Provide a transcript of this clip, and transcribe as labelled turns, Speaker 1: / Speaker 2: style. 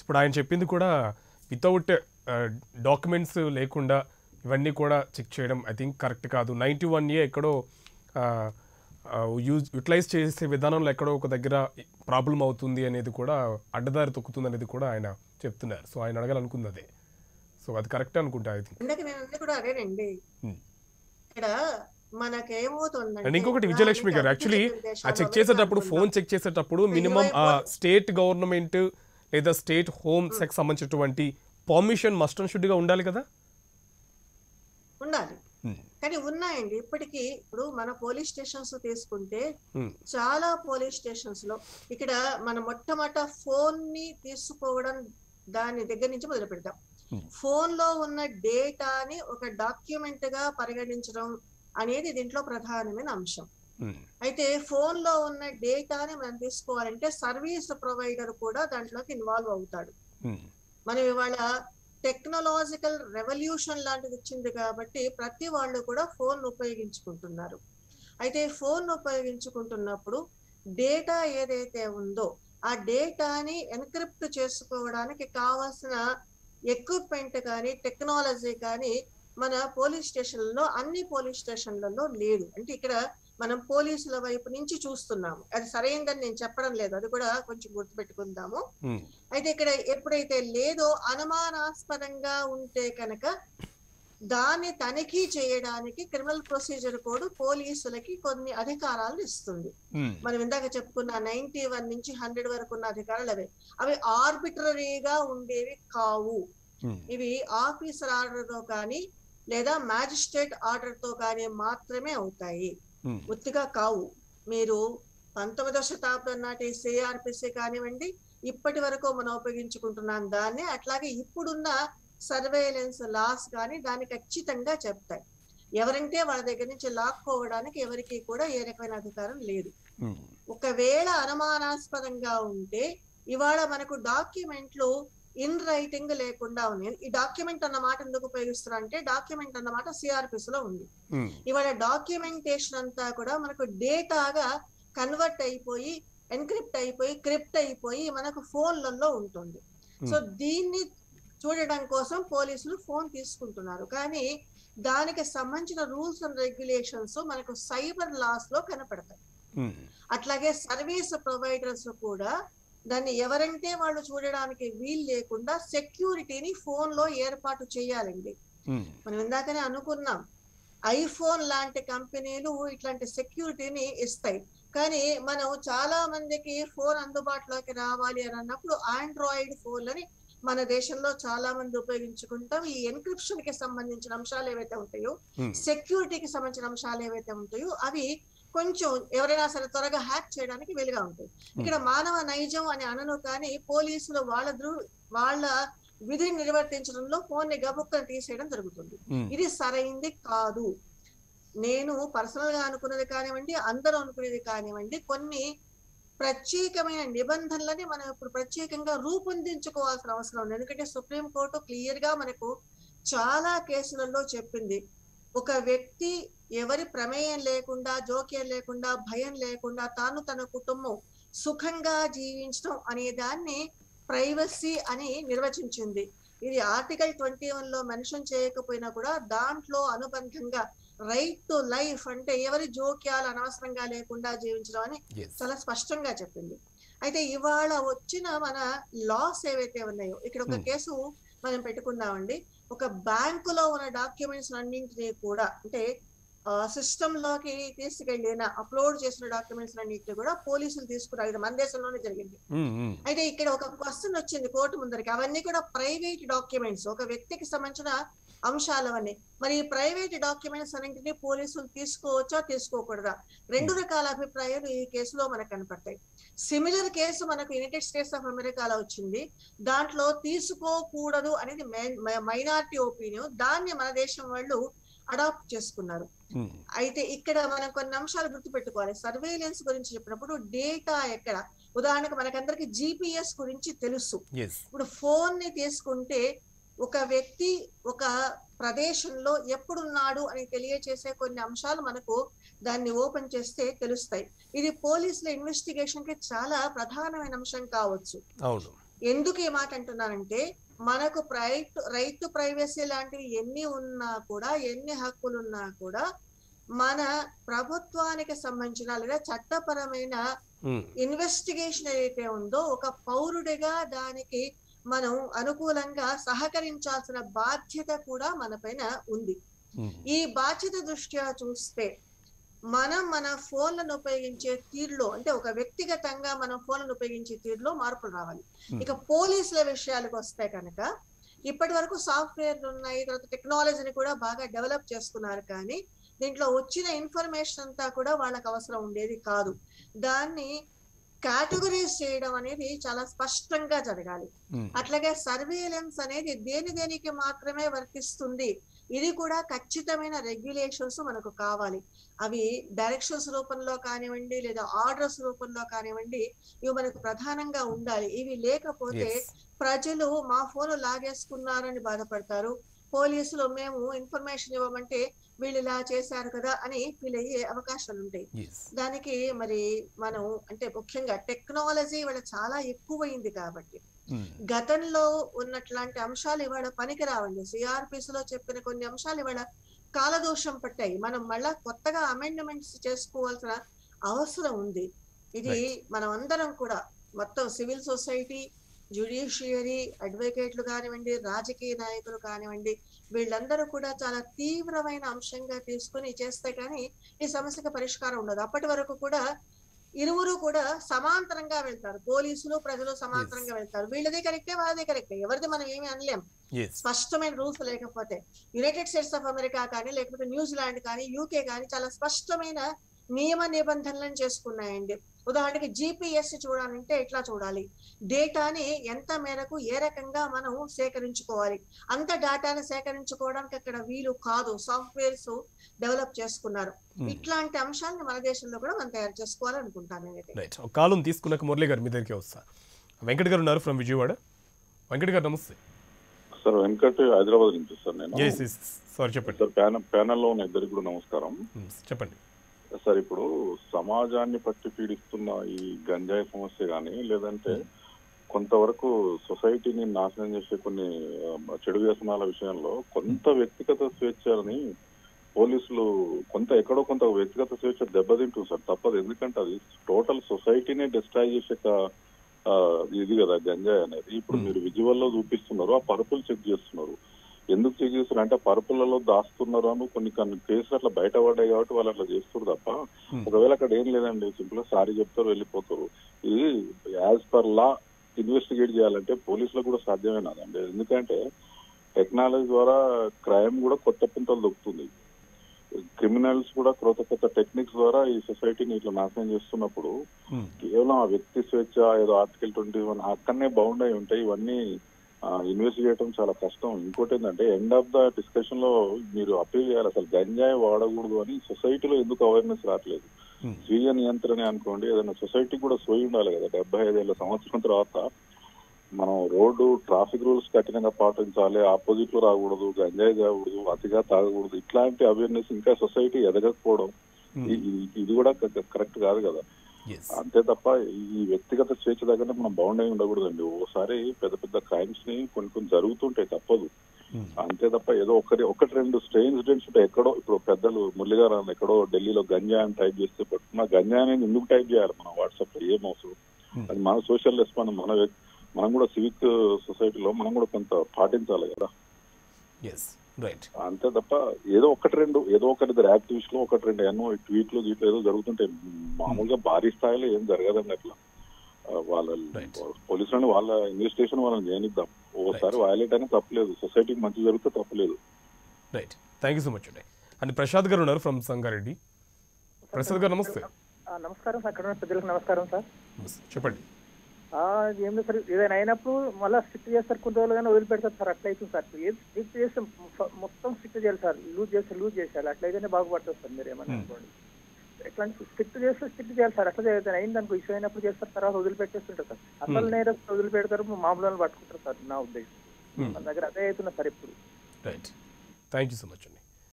Speaker 1: ఇప్పుడు ఆయన చెప్పింది కూడా వితౌట్ డాక్యుమెంట్స్ లేకుండా ఇవన్నీ కూడా చెక్ చేయడం ఐ థింక్ కరెక్ట్ కాదు నైంటీ వన్ ఏ ఎక్కడో యూజ్ యూటిలైజ్ చేసే విధానంలో ఎక్కడో ఒక దగ్గర ప్రాబ్లం అవుతుంది అనేది కూడా అడ్డదారి తొక్కుతుంది అనేది కూడా ఆయన చెప్తున్నారు సో ఆయన అడగాలనుకుంది అదే సో అది కరెక్ట్ అనుకుంటా ఐ థింక్
Speaker 2: ఇందాక నేను అన్నది కూడా అదేనండి
Speaker 1: Hmm.
Speaker 2: ఇక్కడ మనకేమవుతుందంటే
Speaker 1: అండ్ ఇంకొకటి విజయలక్ష్మి గారు
Speaker 2: ఇంకా
Speaker 1: యాక్చువల్లీ
Speaker 2: అభివృద్ధి
Speaker 1: ఆ
Speaker 2: దేశాల్లో
Speaker 1: చెక్ చేసేటప్పుడు
Speaker 2: అనుకుందాం.
Speaker 1: ఫోన్ చెక్ చేసేటప్పుడు
Speaker 2: ఇప్పుడు
Speaker 1: మినిమం ఆ
Speaker 2: ఇరవై
Speaker 1: స్టేట్ గవర్నమెంట్ లేదా స్టేట్ హోమ్ సెక్స్ సంబంధించినటువంటి పర్మిషన్ మస్ట్ అండ్ షుడ్గా ఉండాలి కదా
Speaker 2: ఉండాలి కానీ ఉన్నాయండి ఇప్పటికీ ఇప్పుడు మన పోలీస్ స్టేషన్స్ తీసుకుంటే
Speaker 1: Hmm.
Speaker 2: చాలా పోలీస్ స్టేషన్స్ లో ఇక్కడ మన మొట్టమొదట ఫోన్ ని తీసుకోవడం దాని దగ్గర నుంచి మొదలు పెడతాం
Speaker 1: Hmm.
Speaker 2: ఫోన్ లో ఉన్న డేటాని ఒక డాక్యుమెంట్ గా పరిగణించడం అనేది దీంట్లో ప్రధానమైన అంశం అయితే ఫోన్ లో ఉన్న డేటాని మనం తీసుకోవాలంటే సర్వీస్ ప్రొవైడర్ కూడా దాంట్లోకి ఇన్వాల్వ్ అవుతాడు మనం ఇవాళ టెక్నాలజికల్ రెవల్యూషన్ లాంటిది వచ్చింది కాబట్టి ప్రతి వాళ్ళు కూడా ఫోన్ ఉపయోగించుకుంటున్నారు అయితే ఫోన్ ఉపయోగించుకుంటున్నప్పుడు డేటా ఏదైతే ఉందో ఆ డేటాని ఎన్క్రిప్ట్ చేసుకోవడానికి కావాల్సిన ఎక్విప్మెంట్ కానీ టెక్నాలజీ కానీ మన పోలీస్ స్టేషన్లలో అన్ని పోలీస్ స్టేషన్లలో లేదు అంటే ఇక్కడ మనం పోలీసుల వైపు నుంచి చూస్తున్నాము అది సరైనదని నేను చెప్పడం లేదు అది కూడా కొంచెం గుర్తుపెట్టుకుందాము అయితే ఇక్కడ ఎప్పుడైతే లేదో అనుమానాస్పదంగా ఉంటే కనుక దాన్ని తనిఖీ చేయడానికి క్రిమినల్ ప్రొసీజర్ కోడ్ పోలీసులకి కొన్ని అధికారాలు ఇస్తుంది మనం ఇందాక చెప్పుకున్న నైన్టీ వన్ నుంచి హండ్రెడ్ వరకు ఉన్న అధికారాలు అవే అవి ఆర్బిటరీగా ఉండేవి కావు ఇవి ఆఫీసర్ ఆర్డర్ తో కానీ లేదా మ్యాజిస్ట్రేట్ ఆర్డర్ తో కానీ మాత్రమే అవుతాయి ఉత్తిగా కావు మీరు పంతొమ్మిదవ శతాబ్దం నాటి సిఆర్పిసి కానివ్వండి ఇప్పటి వరకు మనం ఉపయోగించుకుంటున్నాం దాన్ని అట్లాగే ఇప్పుడున్న సర్వేలెన్స్ లాస్ కానీ దాన్ని ఖచ్చితంగా చెప్తాయి ఎవరంటే వాళ్ళ దగ్గర నుంచి లాక్కోవడానికి ఎవరికి కూడా ఏ రకమైన అధికారం లేదు ఒకవేళ అనుమానాస్పదంగా ఉంటే ఇవాళ మనకు డాక్యుమెంట్లు ఇన్ రైటింగ్ లేకుండా ఉన్నాయి ఈ డాక్యుమెంట్ అన్న మాట ఎందుకు ఉపయోగిస్తున్నారు అంటే డాక్యుమెంట్ అన్న మాట సిఆర్పిస్ లో ఉంది ఇవాళ డాక్యుమెంటేషన్ అంతా కూడా మనకు డేటాగా కన్వర్ట్ అయిపోయి ఎన్క్రిప్ట్ అయిపోయి క్రిప్ట్ అయిపోయి మనకు ఫోన్లలో ఉంటుంది సో దీన్ని చూడడం కోసం పోలీసులు ఫోన్ తీసుకుంటున్నారు కానీ దానికి సంబంధించిన రూల్స్ అండ్ రెగ్యులేషన్స్ మనకు సైబర్ లాస్ లో కనపడతాయి అట్లాగే సర్వీస్ ప్రొవైడర్స్ కూడా దాన్ని ఎవరంటే వాళ్ళు చూడడానికి వీలు లేకుండా సెక్యూరిటీని ఫోన్ లో ఏర్పాటు చేయాలండి మనం ఇందాకనే అనుకున్నాం ఐఫోన్ లాంటి కంపెనీలు ఇట్లాంటి సెక్యూరిటీని ఇస్తాయి కానీ మనం చాలా మందికి ఫోన్ అందుబాటులోకి రావాలి అని అన్నప్పుడు ఆండ్రాయిడ్ ఫోన్లని మన దేశంలో చాలా మంది ఉపయోగించుకుంటాం ఈ ఎన్క్రిప్షన్ కి సంబంధించిన అంశాలు ఏవైతే ఉంటాయో సెక్యూరిటీకి సంబంధించిన అంశాలు ఏవైతే ఉంటాయో అవి కొంచెం ఎవరైనా సరే త్వరగా హ్యాక్ చేయడానికి వీలుగా ఉంటాయి ఇక్కడ మానవ నైజం అని అనను కానీ పోలీసులు వాళ్ళ దృ వాళ్ళ విధిని నిర్వర్తించడంలో ఫోన్ ని గబుక్కను తీసేయడం జరుగుతుంది ఇది సరైంది కాదు నేను పర్సనల్ గా అనుకున్నది కానివ్వండి అందరూ అనుకునేది కానివ్వండి కొన్ని ప్రత్యేకమైన నిబంధనలని మనం ఇప్పుడు ప్రత్యేకంగా రూపొందించుకోవాల్సిన అవసరం ఉంది ఎందుకంటే సుప్రీం కోర్టు క్లియర్ గా మనకు చాలా కేసులలో చెప్పింది ఒక వ్యక్తి ఎవరి ప్రమేయం లేకుండా జోక్యం లేకుండా భయం లేకుండా తాను తన కుటుంబం సుఖంగా జీవించడం అనే దాన్ని ప్రైవసీ అని నిర్వచించింది ఇది ఆర్టికల్ ట్వంటీ వన్ లో మెన్షన్ చేయకపోయినా కూడా దాంట్లో అనుబంధంగా రైట్ టు లైఫ్ అంటే ఎవరి జోక్యాలు అనవసరంగా లేకుండా జీవించడం అని చాలా స్పష్టంగా చెప్పింది అయితే ఇవాళ వచ్చిన మన లాస్ ఏవైతే ఉన్నాయో ఇక్కడ ఒక
Speaker 1: Hmm.
Speaker 2: కేసు మనం పెట్టుకున్నామండి ఒక బ్యాంకులో ఉన్న డాక్యుమెంట్స్ అన్నింటినీ కూడా అంటే సిస్టమ్ లోకి తీసుకెళ్ళిన అప్లోడ్ చేసిన డాక్యుమెంట్స్ అన్నింటినీ కూడా పోలీసులు తీసుకున్నారు ఇది మన దేశంలోనే జరిగింది అయితే ఇక్కడ ఒక క్వశ్చన్ వచ్చింది కోర్టు ముందరికి అవన్నీ కూడా ప్రైవేట్ డాక్యుమెంట్స్ ఒక వ్యక్తికి సంబంధించిన అంశాలు అవన్నీ మరి ఈ ప్రైవేట్ డాక్యుమెంట్స్ అన్నింటినీ పోలీసులు తీసుకోవచ్చా తీసుకోకూడదా రెండు రకాల అభిప్రాయాలు ఈ కేసులో మనకు కనపడతాయి సిమిలర్ కేసు మనకు యునైటెడ్ స్టేట్స్ ఆఫ్ అమెరికాలో వచ్చింది దాంట్లో తీసుకోకూడదు అనేది మైనారిటీ ఒపీనియన్ దాన్ని మన దేశం వాళ్ళు అడాప్ట్ చేసుకున్నారు అయితే ఇక్కడ మనం కొన్ని అంశాలు గుర్తుపెట్టుకోవాలి సర్వేలెన్స్ గురించి చెప్పినప్పుడు డేటా ఎక్కడ ఉదాహరణకు మనకందరికి జిపిఎస్ గురించి తెలుసు ఇప్పుడు ఫోన్ ని తీసుకుంటే ఒక వ్యక్తి ఒక ప్రదేశంలో ఎప్పుడున్నాడు అని తెలియచేసే కొన్ని అంశాలు మనకు దాన్ని ఓపెన్ చేస్తే తెలుస్తాయి ఇది పోలీసుల ఇన్వెస్టిగేషన్ కి చాలా ప్రధానమైన అంశం కావచ్చు
Speaker 1: అవును
Speaker 2: ఎందుకు ఈ మాట అంటున్నానంటే మనకు రైట్ రైట్ ప్రైవసీ లాంటివి ఎన్ని ఉన్నా కూడా ఎన్ని హక్కులు ఉన్నా కూడా మన ప్రభుత్వానికి సంబంధించిన లేదా చట్టపరమైన
Speaker 1: ఉమ్,
Speaker 2: ఇన్వెస్టిగేషన్ ఏదైతే ఉందో ఒక పౌరుడిగా దానికి మనం అనుకూలంగా సహకరించాల్సిన బాధ్యత కూడా మన పైన ఉంది
Speaker 1: ఉమ్,
Speaker 2: ఈ బాధ్యత దృష్ట్యా చూస్తే మనం మన ఫోన్లను ఉపయోగించే తీరులో అంటే ఒక వ్యక్తిగతంగా మనం ఫోన్లను ఉపయోగించే తీరులో మార్పులు రావాలి
Speaker 1: Hmm.
Speaker 2: ఇక పోలీసుల విషయాలకు వస్తే కనుక ఇప్పటి వరకు సాఫ్ట్వేర్ ఉన్నాయి తర్వాత టెక్నాలజీని కూడా బాగా డెవలప్ చేసుకున్నారు కానీ దీంట్లో వచ్చిన ఇన్ఫర్మేషన్ అంతా కూడా వాళ్ళకి అవసరం ఉండేది కాదు దాన్ని కేటగరీస్ చేయడం అనేది చాలా స్పష్టంగా జరగాలి
Speaker 1: ఉమ్,
Speaker 2: అట్లాగే సర్వేలెన్స్ అనేది దేని దేనికి మాత్రమే వర్తిస్తుంది ఇది కూడా ఖచ్చితమైన రెగ్యులేషన్స్ మనకు కావాలి అవి డైరెక్షన్స్ రూపంలో కానివ్వండి లేదా ఆర్డర్స్ రూపంలో కానివ్వండి ఇవి మనకు ప్రధానంగా ఉండాలి ఇవి లేకపోతే
Speaker 1: yes,
Speaker 2: ప్రజలు మా ఫోన్ లాగేసుకున్నారని బాధపడతారు పోలీసులు మేము ఇన్ఫర్మేషన్ ఇవ్వమంటే వీళ్ళు ఇలా చేశారు కదా అని ఫీల్ అయ్యే అవకాశాలు ఉంటాయి
Speaker 1: yes,
Speaker 2: దానికి మరి మనం అంటే ముఖ్యంగా టెక్నాలజీ ఇవాళ చాలా ఎక్కువైంది కాబట్టి
Speaker 1: ఉమ్,
Speaker 2: గతంలో ఉన్నట్లాంటి అంశాలు ఇవాళ పనికి రావండి సిఆర్పిస్ లో చెప్పిన కొన్ని అంశాలు ఇవాళ కాలదోషం పట్టాయి మనం మళ్ళా కొత్తగా అమెండ్మెంట్స్ చేసుకోవాల్సిన అవసరం ఉంది ఇది మనం అందరం కూడా మొత్తం సివిల్ సొసైటీ జ్యుడిషియరీ అడ్వకేట్లు కానివ్వండి రాజకీయ నాయకులు కానివ్వండి వీళ్ళందరూ కూడా చాలా తీవ్రమైన అంశంగా తీసుకుని చేస్తే కానీ ఈ సమస్యకు పరిష్కారం ఉండదు అప్పటి వరకు కూడా ఇరువురు కూడా సమాంతరంగా వెళ్తారు పోలీసులు ప్రజలు సమాంతరంగా వెళ్తారు వీళ్ళదే కరెక్టే వాళ్ళదే కరెక్టే ఎవరిది మనం ఏమీ అనలేం
Speaker 1: yes,
Speaker 2: స్పష్టమైన రూల్స్ లేకపోతే యునైటెడ్ స్టేట్స్ ఆఫ్ అమెరికా కానీ లేకపోతే న్యూజిలాండ్ కానీ యూకే కానీ చాలా స్పష్టమైన నియమ నిబంధనలను చేసుకున్నాయండి ఉదాహరణకి జిపిఎస్ చూడాలంటే ఎట్లా చూడాలి డేటాని ఎంత మేరకు ఏ రకంగా మనం సేకరించుకోవాలి అంత డేటాను సేకరించుకోవడానికి అక్కడ వీలు కాదు సాఫ్ట్వేర్స్ డెవలప్ చేసుకున్నారు
Speaker 1: ఉమ్.
Speaker 2: ఇట్లాంటి అంశాలను మన దేశంలో కూడా మనం తయారు చేసుకోవాలనుకుంటాను నేనైతే
Speaker 1: రైట్ ఒక కాలం తీసుకున్నాక మురళి గారు మీ దగ్గరికి వస్తా వెంకట్ గారు ఉన్నారు ఫ్రమ్ విజయవాడ వెంకట్ గారు నమస్తే
Speaker 3: సార్ వెంకట్ హైదరాబాద్ నుంచి సార్ నేను
Speaker 1: ఎస్ ఎస్ సారీ చెప్పండి
Speaker 3: సార్ ప్యానల్ ప్యానల్లో ఉన్న ఇద్దరికి కూడా నమస్కారం
Speaker 1: ఉమ్, చెప్పండి
Speaker 3: సార్ ఇప్పుడు సమాజాన్ని పట్టి పీడిస్తున్న ఈ గంజాయి సమస్య కానీ లేదంటే కొంతవరకు సొసైటీని నాశనం చేసే కొన్ని ఆ, చెడు వ్యసనాల విషయంలో కొంత వ్యక్తిగత స్వేచ్ఛని పోలీసులు కొంత ఎక్కడో కొంత వ్యక్తిగత స్వేచ్ఛ దెబ్బతింటుంది సార్ తప్పదు ఎందుకంటే అది టోటల్ సొసైటీనే డిస్ట్రాయ్ చేసే ఒక, ఆ, ఇది కదా గంజాయి అనేది ఇప్పుడు
Speaker 1: Hmm.
Speaker 3: మీరు విజువల్లో చూపిస్తున్నారు ఆ పరుపులు చెక్ చేస్తున్నారు ఎందుకు చెక్ చేస్తున్నారు అంటే పరుపులలో దాస్తున్నారు అని కొన్ని కొన్ని కేసులు అట్లా బయటపడ్డాయి కాబట్టి వాళ్ళు అట్లా చేస్తారు తప్ప
Speaker 1: Hmm.
Speaker 3: ఒకవేళ అక్కడ ఏం లేదండి సింపుల్ గా సారీ చెప్తారు వెళ్ళిపోతారు ఇది యాజ్ పర్ లా ఇన్వెస్టిగేట్ చేయాలంటే పోలీసులకు కూడా సాధ్యమేనాదండి ఎందుకంటే టెక్నాలజీ ద్వారా క్రైమ్ కూడా కొత్త పుంతలు దొక్కుతుంది క్రిమినల్స్ కూడా కొత్త కొత్త టెక్నిక్స్ ద్వారా ఈ సొసైటీని ఇట్లా నాశనం చేస్తున్నప్పుడు
Speaker 1: ఉమ్,
Speaker 3: కేవలం ఆ వ్యక్తి స్వేచ్ఛ ఏదో ఆర్టికల్ ట్వంటీ వన్ అక్కడనే బౌండ్ అయి ఉంటాయి ఇవన్నీ ఇన్వెస్ట్ చేయడం చాలా కష్టం ఇంకోటి ఏంటంటే ఎండ్ ఆఫ్ ద డిస్కషన్ లో మీరు అప్పీల్ చేయాలి అసలు గంజాయి వాడకూడదు అని సొసైటీలో ఎందుకు అవేర్నెస్ రావట్లేదు
Speaker 1: ఉమ్,
Speaker 3: స్వీయ నియంత్రణ అనుకోండి ఏదైనా సొసైటీ కూడా సోయి ఉండాలి కదా డెబ్బై ఐదేళ్ల సంవత్సరం తర్వాత మనం రోడ్డు ట్రాఫిక్ రూల్స్ కఠినంగా పాటించాలి ఆపోజిట్ లో రాకూడదు గంజాయి తాగకూడదు అతిగా తాగకూడదు ఇట్లాంటి అవేర్నెస్ ఇంకా సొసైటీ ఎదగకపోవడం
Speaker 1: ఉమ్,
Speaker 3: ఇ- ఇ- ఇది కూడా కరెక్ట్ కాదు కదా
Speaker 1: yes,
Speaker 3: అంతే తప్ప ఈ వ్యక్తిగత స్వేచ్ఛ దగ్గర మనం బౌండ్ అయి ఉండకూడదండి ఓసారి పెద్ద పెద్ద క్రైమ్స్ ని కొన్ని కొన్ని జరుగుతుంటాయి తప్పదు
Speaker 1: ఉమ్,
Speaker 3: అంతే తప్ప ఏదో ఒకటి ఒకటి రెండు స్ట్రెయిన్ ఇన్సిడెంట్స్ ఉంటాయి ఎక్కడో ఇప్పుడు పెద్దలు మురళిగారు అన్న ఎక్కడో ఢిల్లీలో గంజా అని టైప్ చేస్తే పట్టుకున్న గంజా అనేది ఎందుకు టైప్ చేయాలి మన వాట్సాప్ లో ఏం అవసరం
Speaker 1: Hmm.
Speaker 3: అది మన సోషల్ రెస్పాన్స్ మన వ్యక్- మనం కూడా సివిక్ సొసైటీలో మనం కూడా కొంత పాటించాలి కదా
Speaker 1: yes, రైట్
Speaker 3: అంతే తప్ప ఏదో ఒకటి రెండు ఏదో ఒకటి ఇద్దరు యాక్టివిస్ట్ లో ఒకటి రెండు ఎన్నో ట్వీట్లు గీట్లు ఏదో జరుగుతుంటాయి మామూలుగా భారీ స్థాయిలో ఏం జరగదండి అట్లా ఆ, వాళ్ళ
Speaker 1: Right.
Speaker 3: పోలీసులను వాళ్ళ ఇన్వెస్టిగేషన్ వాళ్ళని చేయనిద్దాం ఓసారి వయలేట్ అయినా తప్పలేదు సొసైటీకి మంచి జరిగితే తప్పలేదు
Speaker 1: right thank you so much అండి అండ్ ప్రసాద్ గారు ఉన్నారు ఫ్రమ్ సంగారెడ్డి ప్రసాద్ గారు నమస్తే
Speaker 4: ఆ, నమస్కారం సార్ అక్కడ ఉన్న పెద్దలకు నమస్కారం సార్
Speaker 1: నమస్తే. చెప్పండి
Speaker 4: ఆ, ఏం లేదు సార్ ఏదైనా అయినప్పుడు మళ్ళీ స్ట్రిక్ట్ చేస్తారు కొన్ని రోజులు కానీ వదిలిపెడతారు సార్ అట్లా అవుతుంది సార్ ఏది స్ట్రిక్ట్ చేస్తే మొ- మొత్తం స్ట్రిక్ట్ చేయాలి సార్ లూజ్ చేస్తే లూజ్ చేసేయాలి అట్లయితేనే బాగుపడుతుంది సార్ మీరు ఏమన్నా
Speaker 1: Hmm.
Speaker 4: అనుకోండి ఎట్లాంటి స్ట్రిక్ట్ చేస్తే స్ట్రిక్ట్ చేయాలి సార్ అట్లా చేయాలి అయింది అనుకో ఇష్యూ అయినప్పుడు చేస్తారు తర్వాత వదిలిపెట్టేస్తుంటారు సార్ అసలు
Speaker 1: Hmm.
Speaker 4: నేరస్తులు వదిలిపెడతారు మామూలు వాళ్ళని పట్టుకుంటారు సార్ నా ఉద్దేశం
Speaker 1: Hmm.
Speaker 4: మన దగ్గర అదే అవుతున్నా సార్ ఇప్పుడు
Speaker 1: right thank you so much అండి